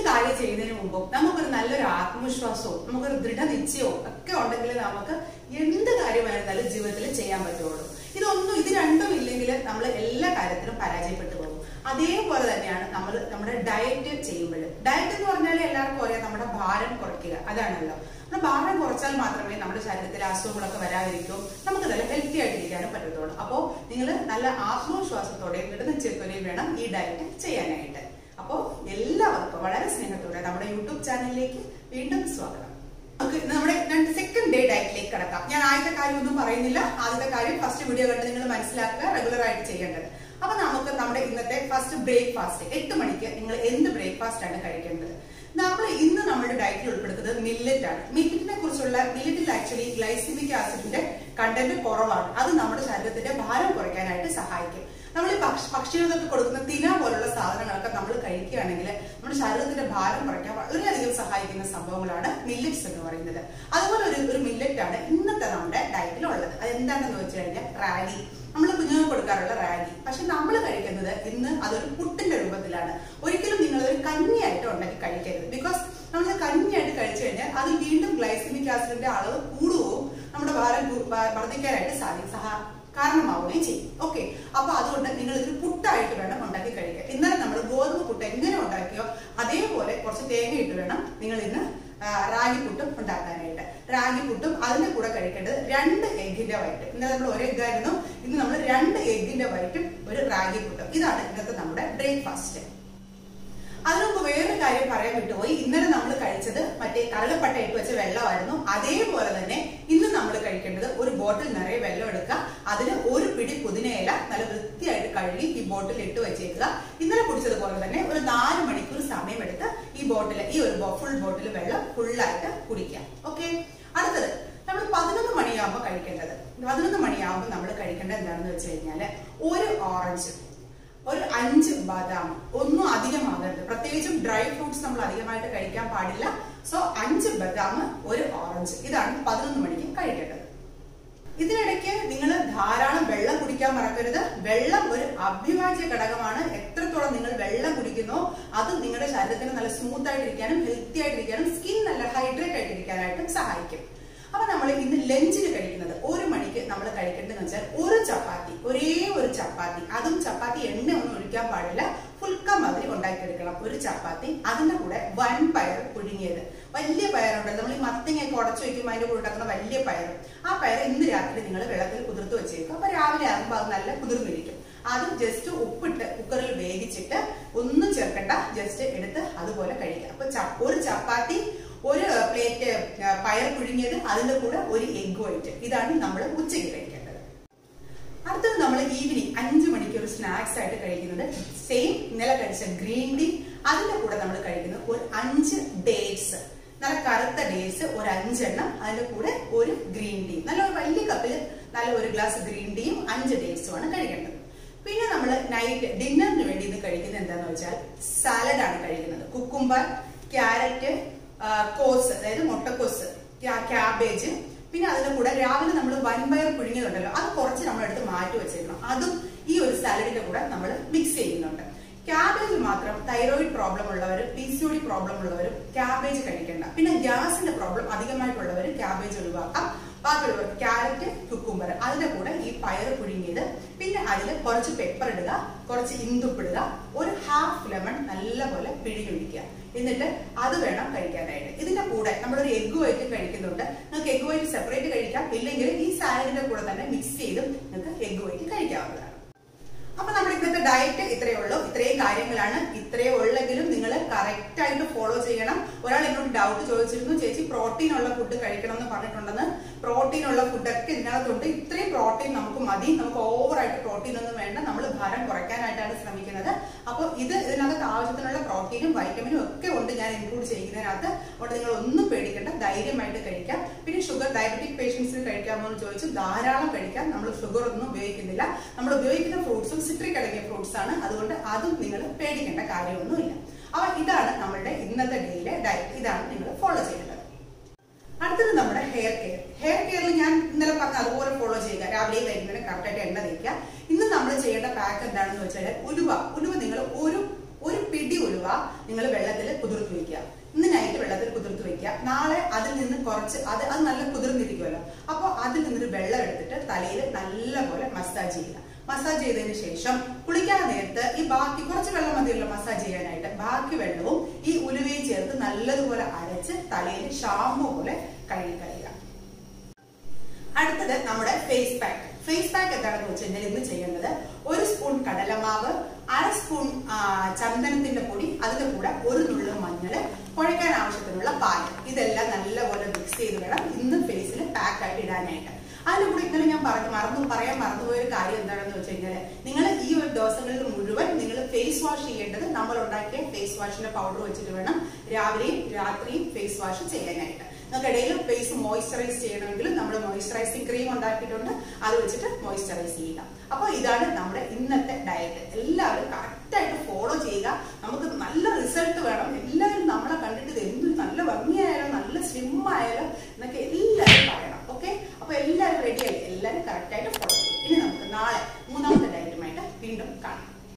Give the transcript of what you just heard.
കാര്യം ചെയ്യുന്നതിന് മുമ്പും നമുക്കൊരു നല്ലൊരു ആത്മവിശ്വാസവും നമുക്കൊരു ദൃഢനിശ്ചയവും ഒക്കെ ഉണ്ടെങ്കിൽ നമുക്ക് എന്ത് കാര്യമായിരുന്നാലും ജീവിതത്തിൽ ചെയ്യാൻ പറ്റുള്ളൂ ഇതൊന്നും ഇത് രണ്ടും ഇല്ലെങ്കിൽ നമ്മൾ എല്ലാ കാര്യത്തിലും പരാജയപ്പെട്ടു പോകും അതേപോലെ തന്നെയാണ് നമ്മൾ നമ്മുടെ ഡയറ്റ് ചെയ്യുമ്പോൾ ഡയറ്റ് എന്ന് പറഞ്ഞാൽ എല്ലാവർക്കും അറിയാം നമ്മുടെ ഭാരം കുറയ്ക്കുക അതാണല്ലോ നമ്മുടെ ഭാരം കുറച്ചാൽ മാത്രമേ നമ്മുടെ ശരീരത്തിൽ അസുഖങ്ങളൊക്കെ വരാതിരിക്കും നമുക്ക് നല്ല ഹെൽത്തി ആയിട്ടിരിക്കാനും പറ്റത്തുള്ളൂ അപ്പോൾ നിങ്ങൾ നല്ല ആത്മവിശ്വാസത്തോടെയും ദൃഢനിശ്ചയത്തോടെയും വേണം ഈ ഡയറ്റ് ചെയ്യാനായിട്ട് അപ്പോൾ എല്ലാവർക്കും വളരെ സ്നേഹത്തോടെ നമ്മുടെ യൂട്യൂബ് ചാനലിലേക്ക് വീണ്ടും സ്വാഗതം നമുക്ക് നമ്മുടെ രണ്ട് സെക്കൻഡ് ഡേ ഡയറ്റിലേക്ക് കിടക്കാം ഞാൻ ആദ്യത്തെ കാര്യം ഒന്നും പറയുന്നില്ല ആദ്യത്തെ കാര്യം ഫസ്റ്റ് വീഡിയോ കണ്ട് നിങ്ങൾ മനസ്സിലാക്കുക റെഗുലർ ആയിട്ട് ചെയ്യേണ്ടത് അപ്പൊ നമുക്ക് നമ്മുടെ ഇന്നത്തെ ഫസ്റ്റ് ബ്രേക്ക്ഫാസ്റ്റ് എട്ട് മണിക്ക് നിങ്ങൾ എന്ത് ബ്രേക്ക്ഫാസ്റ്റ് ആണ് കഴിക്കേണ്ടത് നമ്മൾ ഇന്ന് നമ്മുടെ ഡയറ്റിൽ ഉൾപ്പെടുത്തുന്നത് മില്ലറ്റ് ആണ് മില്ലറ്റിനെ കുറിച്ചുള്ള മില്ലറ്റിൽ ആക്ച്വലി ഗ്ലൈസിമിക് ആസിഡിന്റെ കണ്ടന്റ് കുറവാണ് അത് നമ്മുടെ ശരീരത്തിന്റെ ഭാരം കുറയ്ക്കാനായിട്ട് സഹായിക്കും നമ്മൾ ഈ പക്ഷ- പക്ഷികൾക്കൊക്കെ കൊടുക്കുന്ന തിന പോലുള്ള സാധനങ്ങളൊക്കെ നമ്മൾ കഴിക്കുകയാണെങ്കിൽ നമ്മുടെ ശരീരത്തിന്റെ ഭാരം കുറയ്ക്കാൻ വളരെയധികം സഹായിക്കുന്ന സംഭവങ്ങളാണ് മില്ലറ്റ്സ് എന്ന് പറയുന്നത് അതുപോലെ ഒരു ഒരു മില്ലറ്റ് ആണ് ഇന്നത്തെ നമ്മുടെ ഡയറ്റിൽ ഉള്ളത് അത് എന്താണെന്ന് വെച്ച് കഴിഞ്ഞാൽ റാഗി നമ്മൾ കുഞ്ഞുങ്ങൾക്ക് കൊടുക്കാറുള്ള റാഗി പക്ഷെ നമ്മൾ കഴിക്കുന്നത് ഇന്ന് അതൊരു പുട്ടിന്റെ രൂപത്തിലാണ് ഒരിക്കലും നിങ്ങൾ ഒരു കഞ്ഞിയായിട്ട് ഉണ്ടാക്കി കഴിക്കരുത് ബിക്കോസ് നമ്മൾ കഞ്ഞിയായിട്ട് കഴിച്ചു കഴിഞ്ഞാൽ അതിൽ വീണ്ടും ഗ്ലൈസിമിക് ആസിഡിന്റെ അളവ് കൂടുകയും നമ്മുടെ ഭാരം കൂ- വ- വർദ്ധിക്കാനായിട്ട് സാധിക്കും സഹ കാരണമാവുകയും ചെയ്യും ഓക്കെ അപ്പൊ അതുകൊണ്ട് നിങ്ങൾ ഇതൊരു പുട്ടായിട്ട് വേണം ഉണ്ടാക്കി കഴിക്കാൻ ഇന്നലെ നമ്മൾ ഗോതമ്പ് പുട്ട് എങ്ങനെ ഉണ്ടാക്കിയോ അതേപോലെ കുറച്ച് തേങ്ങ ഇട്ട് വേണം നിങ്ങൾ ഇന്ന് ആ, റാഗി പുട്ടും ഉണ്ടാക്കാനായിട്ട് റാഗി പുട്ടും അതിന്റെ കൂടെ കഴിക്കേണ്ടത് രണ്ട് എഗ്ഗിന്റെ വൈറ്റ് ഇന്നലെ നമ്മൾ ഒരു egg ആയിരുന്നു ഇന്ന് നമ്മൾ രണ്ട് എഗ്ഗിന്റെ വൈറ്റും ഒരു റാഗി പുട്ടും ഇതാണ് ഇന്നത്തെ നമ്മുടെ ബ്രേക്ക്ഫാസ്റ്റ് അതിനുമുമ്പ് വേറൊരു കാര്യം പറയാൻ വിട്ടുപോയി ഇന്നലെ നമ്മൾ കഴിച്ചത് മറ്റേ കടലപ്പട്ട ഇട്ട് വെച്ച വെള്ളമായിരുന്നു അതേപോലെ തന്നെ ഇന്ന് നമ്മൾ കഴിക്കേണ്ടത് ഒരു ബോട്ടിൽ നിറയെ വെള്ളം എടുക്കുക അതിന് ഒരു പിടി പുതിനയില നല്ല വൃത്തിയായിട്ട് കഴുകി ഈ ബോട്ടിൽ ഇട്ട് വെച്ചേക്കുക ഇന്നലെ കുടിച്ചതുപോലെ തന്നെ ഒരു നാല് മണിക്കൂർ സമയമെടുത്ത് ഈ ബോട്ടിൽ ഈ ഒരു ഫുൾ ബോട്ടിൽ വെള്ളം ഫുള്ളായിട്ട് കുടിക്കാം ഓക്കെ അടുത്തത് നമ്മൾ പതിനൊന്ന് മണിയാകുമ്പോൾ കഴിക്കേണ്ടത് പതിനൊന്ന് മണിയാകുമ്പോൾ നമ്മൾ കഴിക്കേണ്ടത് എന്താണെന്ന് വെച്ച് കഴിഞ്ഞാല് ഒരു ഓറഞ്ച് ഒരു അഞ്ച് ബദാം ഒന്നും അധികമാകരുത് പ്രത്യേകിച്ചും ഡ്രൈ ഫ്രൂട്ട്സ് നമ്മൾ അധികമായിട്ട് കഴിക്കാൻ പാടില്ല സോ അഞ്ച് ബദാം ഒരു ഓറഞ്ച് ഇതാണ് പതിനൊന്ന് മണിക്ക് കഴിക്കേണ്ടത് ഇതിനിടയ്ക്ക് നിങ്ങൾ ധാരാളം വെള്ളം കുടിക്കാൻ മറക്കരുത് വെള്ളം ഒരു അഭിവാജ്യ ഘടകമാണ് എത്രത്തോളം നിങ്ങൾ വെള്ളം കുടിക്കുന്നോ അത് നിങ്ങളുടെ ശരീരത്തിന് നല്ല സ്മൂത്ത് ആയിട്ടിരിക്കാനും ഹെൽത്തി ആയിട്ടിരിക്കാനും സ്കിൻ നല്ല ഹൈഡ്രേറ്റ് ആയിട്ടിരിക്കാനായിട്ടും സഹായിക്കും അപ്പൊ നമ്മൾ ഇന്ന് ലഞ്ചിന് കഴിക്കുന്നത് ഒരു മണിക്ക് നമ്മൾ കഴിക്കേണ്ടതെന്ന് വെച്ചാൽ ഒരു ചപ്പാത്തി ഒരേ ഒരു ചപ്പാത്തി അതും ചപ്പാത്തി എണ്ണ ഒന്നും ഒഴിക്കാൻ പാടില്ല ഫുൾക്ക മാതിരി ഉണ്ടാക്കിയെടുക്കണം ഒരു ചപ്പാത്തി അതിന്റെ കൂടെ വൻ പയർ പുഴുങ്ങിയത് വലിയ പയറുണ്ട് നമ്മൾ ഈ മത്തങ്ങയൊക്കെ ഉടച്ചു വെക്കുമ്പോൾ അതിന്റെ കൂടെ ഉണ്ടാക്കുന്ന വലിയ പയർ ആ പയർ ഇന്ന് രാത്രി നിങ്ങൾ വെള്ളത്തിൽ കുതിർത്ത് വെച്ചേക്കും അപ്പൊ രാവിലെ ആകുമ്പോൾ അത് നല്ല കുതിർന്നിരിക്കും അത് ജസ്റ്റ് ഉപ്പിട്ട് കുക്കറിൽ വേവിച്ചിട്ട് ഒന്നും ചേർക്കണ്ട ജസ്റ്റ് എടുത്ത് അതുപോലെ കഴിക്കാം അപ്പൊ ച- ഒരു ചപ്പാത്തി ഒരു പ്ലേറ്റ് പയർ പുഴുങ്ങിയത് അതിന്റെ കൂടെ ഒരു എഗ് വൈറ്റ് ഇതാണ് നമ്മൾ ഉച്ചയ്ക്ക് കഴിക്കേണ്ടത് അടുത്തത് നമ്മൾ ഈവനിങ് അഞ്ചു മണിക്ക് ഒരു സ്നാക്സ് ആയിട്ട് കഴിക്കുന്നത് സെയിം ഇന്നലെ കഴിച്ച ഗ്രീൻ ടീ അതിന്റെ കൂടെ നമ്മൾ കഴിക്കുന്നത് ഒരു അഞ്ച് ഡേറ്റ്സ് നല്ല കറുത്ത ഡേറ്റ്സ് ഒരു അഞ്ചെണ്ണം അതിന്റെ കൂടെ ഒരു ഗ്രീൻ ടീ നല്ല ഒരു വലിയ കപ്പിൽ നല്ല ഒരു ഗ്ലാസ് ഗ്രീൻ ടീയും അഞ്ച് ഡേറ്റ്സും ആണ് കഴിക്കേണ്ടത് പിന്നെ നമ്മൾ നൈറ്റ് ഡിന്നറിന് വേണ്ടി ഇത് കഴിക്കുന്നത് എന്താന്ന് വെച്ചാൽ സാലഡ് ആണ് കഴിക്കുന്നത് കുക്കുംബർ ക്യാരറ്റ് കോസ് അതായത് മുട്ടക്കോസ് ക്യാബേജ് പിന്നെ അതിന്റെ കൂടെ രാവിലെ നമ്മൾ വൻപയർ പുഴുങ്ങിയതുണ്ടല്ലോ അത് കുറച്ച് നമ്മൾ എടുത്ത് മാറ്റി വെച്ചേക്കണം അതും ഈ ഒരു സാലഡിന്റെ കൂടെ നമ്മൾ മിക്സ് ചെയ്യുന്നുണ്ട് ക്യാബേജ് മാത്രം തൈറോയിഡ് പ്രോബ്ലം ഉള്ളവരും P C O D problem ഉള്ളവരും ക്യാബേജ് കഴിക്കേണ്ട പിന്നെ ഗ്യാസിന്റെ പ്രോബ്ലം അധികമായിട്ടുള്ളവർ ക്യാബേജ് ഒഴിവാക്കാം ബാക്കിയുള്ളവർ ക്യാരറ്റ് കുക്കുംബർ അതിന്റെ കൂടെ ഈ പയർ പുഴുങ്ങിയത് പിന്നെ അതിൽ കുറച്ച് പെപ്പർ ഇടുക കുറച്ച് ഇന്തുപ്പിടുക ഒരു ഹാഫ് ലെമൺ നല്ലപോലെ പിഴിഞ്ഞൊഴിക്കുക എന്നിട്ട് അത് വേണം കഴിക്കാനായിട്ട് ഇതിന്റെ കൂടെ നമ്മളൊരു എഗ് വൈറ്റ് കഴിക്കുന്നുണ്ട് നിങ്ങൾക്ക് എഗ് വൈറ്റ് സെപ്പറേറ്റ് കഴിക്കാം ഇല്ലെങ്കിൽ ഈ സാലഡിന്റെ കൂടെ തന്നെ മിക്സ് ചെയ്ത് നിങ്ങൾക്ക് എഗ് വൈറ്റ് കഴിക്കാവുന്നതാണ് അപ്പൊ നമ്മുടെ ഇന്നത്തെ ഡയറ്റ് ഇത്രയേ ഉള്ളൂ ഇത്രയും കാര്യങ്ങളാണ് ഇത്രയേ ഉള്ളെങ്കിലും നിങ്ങൾ കറക്റ്റ് ആയിട്ട് ഫോളോ ചെയ്യണം ഒരാൾ എന്നോട് ഡൗട്ട് ചോദിച്ചിരുന്നു ചേച്ചി പ്രോട്ടീൻ ഉള്ള ഫുഡ് കഴിക്കണം എന്ന് പറഞ്ഞിട്ടുണ്ടെന്ന് പ്രോട്ടീൻ ഉള്ള ഫുഡൊക്കെ ഇതിനകത്തുണ്ട് ഇത്രയും പ്രോട്ടീൻ നമുക്ക് മതി നമുക്ക് ഓവർ ആയിട്ട് പ്രോട്ടീൻ ഒന്നും വേണ്ട നമ്മൾ ഭാരം കുറയ്ക്കാനായിട്ടാണ് ശ്രമിക്കുന്നത് അപ്പോൾ ഇത് ഇതിനകത്ത് ആവശ്യത്തിനുള്ള പ്രോട്ടീനും വൈറ്റമിനും ഒക്കെ ഉണ്ട് ഞാൻ ഇൻക്ലൂഡ് ചെയ്യുന്നതിനകത്ത് അതുകൊണ്ട് നിങ്ങൾ ഒന്നും പേടിക്കേണ്ട ധൈര്യമായിട്ട് കഴിക്കാം പിന്നെ ഷുഗർ ഡയബറ്റിക് പേഷ്യൻസിന് കഴിക്കാമോ എന്ന് ചോദിച്ചു ധാരാളം കഴിക്കാം നമ്മൾ ഷുഗർ ഒന്നും ഉപയോഗിക്കുന്നില്ല നമ്മൾ ഉപയോഗിക്കുന്ന ഫ്രൂട്ട്സും സിട്രിക് അടങ്ങിയ ഫ്രൂട്ട്സ് ആണ് അതുകൊണ്ട് അതും നിങ്ങൾ പേടിക്കേണ്ട കാര്യമൊന്നുമില്ല അപ്പൊ ഇതാണ് നമ്മളുടെ ഇന്നത്തെ ഡേയിലെ ഡയറ്റ് ഇതാണ് നിങ്ങൾ ഫോളോ ചെയ്യേണ്ടത് അടുത്തത് നമ്മുടെ ഹെയർ കെയർ ഹെയർ കെയറിൽ ഞാൻ ഇന്നലെ പറഞ്ഞ അതുപോലെ ഫോളോ ചെയ്യുക രാവിലെ വൈകുന്നേരം കറക്റ്റായിട്ട് എണ്ണ തേക്കുക ഇന്ന് നമ്മൾ ചെയ്യേണ്ട പാക്ക് എന്താണെന്ന് വെച്ചാൽ ഉലുവ ഉലുവ നിങ്ങൾ ഒരു ഒരു പിടി ഉലുവ നിങ്ങൾ വെള്ളത്തിൽ കുതിർത്ത് വെക്കുക ഇന്ന് നൈറ്റ് വെള്ളത്തിൽ കുതിർത്ത് വെക്കുക നാളെ അതിൽ നിന്ന് കുറച്ച് അത് അത് നല്ല കുതിർന്നിരിക്കുമല്ലോ അപ്പോൾ അതിൽ നിന്നൊരു വെള്ളം എടുത്തിട്ട് തലയിൽ നല്ലപോലെ മസാജ് ചെയ്യുക മസാജ് ചെയ്തതിന് ശേഷം കുളിക്കാൻ നേരത്ത് ഈ ബാക്കി കുറച്ച് വെള്ളം മതിയല്ലോ മസാജ് ചെയ്യാനായിട്ട് ബാക്കി വെള്ളവും ഈ ഉലുവയും ചേർത്ത് നല്ലതുപോലെ അരച്ച് തലയിൽ ഷാമ്പു പോലെ കഴുകി കളയുക അടുത്തത് നമ്മുടെ ഫേസ് പാക്ക് ഫേസ് പാക്ക് എന്താണെന്ന് വെച്ച് കഴിഞ്ഞാൽ ഇന്ന് ചെയ്യേണ്ടത് ഒരു സ്പൂൺ കടലമാവ് അര സ്പൂൺ ആ, ചന്ദനത്തിന്റെ പൊടി അതിന്റെ കൂടെ ഒരു നുള്ളു മഞ്ഞള് കുഴക്കാൻ ആവശ്യത്തിനുള്ള പാല് ഇതെല്ലാം നല്ലപോലെ മിക്സ് ചെയ്ത് വേണം ഇന്ന് ഫേസിൽ പാക്ക് ആയിട്ട് ഇടാനായിട്ട് അതിന്റെ കൂടെ ഇന്നലെ ഞാൻ പറഞ്ഞു മറന്നു പറയാൻ മറന്നുപോയ ഒരു കാര്യം എന്താണെന്ന് വെച്ച് കഴിഞ്ഞാൽ നിങ്ങൾ ഈ ഒരു ദിവസങ്ങളിൽ മുഴുവൻ നിങ്ങൾ ഫേസ് വാഷ് ചെയ്യേണ്ടത് നമ്മൾ ഉണ്ടാക്കിയ ഫേസ് വാഷിന്റെ പൗഡർ വെച്ചിട്ട് വേണം രാവിലെയും രാത്രിയും ഫേസ് വാഷ് ചെയ്യാനായിട്ട് നിങ്ങൾക്ക് ഇടയിൽ ഫേസ് മോയ്സ്ചറൈസ് ചെയ്യണമെങ്കിൽ നമ്മൾ മോയ്സ്ചറൈസിങ് ക്രീം ഉണ്ടാക്കിയിട്ടുണ്ട് അത് വെച്ചിട്ട് മോയ്സ്ചറൈസ് ചെയ്യുക അപ്പോൾ ഇതാണ് നമ്മുടെ ഇന്നത്തെ ഡയറ്റ് എല്ലാവരും കറക്റ്റായിട്ട് ഫോളോ ചെയ്യുക നമുക്ക് നല്ല റിസൾട്ട് വേണം എല്ലാവരും നമ്മളെ കണ്ടിട്ട് ഇത് എന്ത് നല്ല ഭംഗിയായാലും നല്ല സ്ലിം ആയാലും എന്നൊക്കെ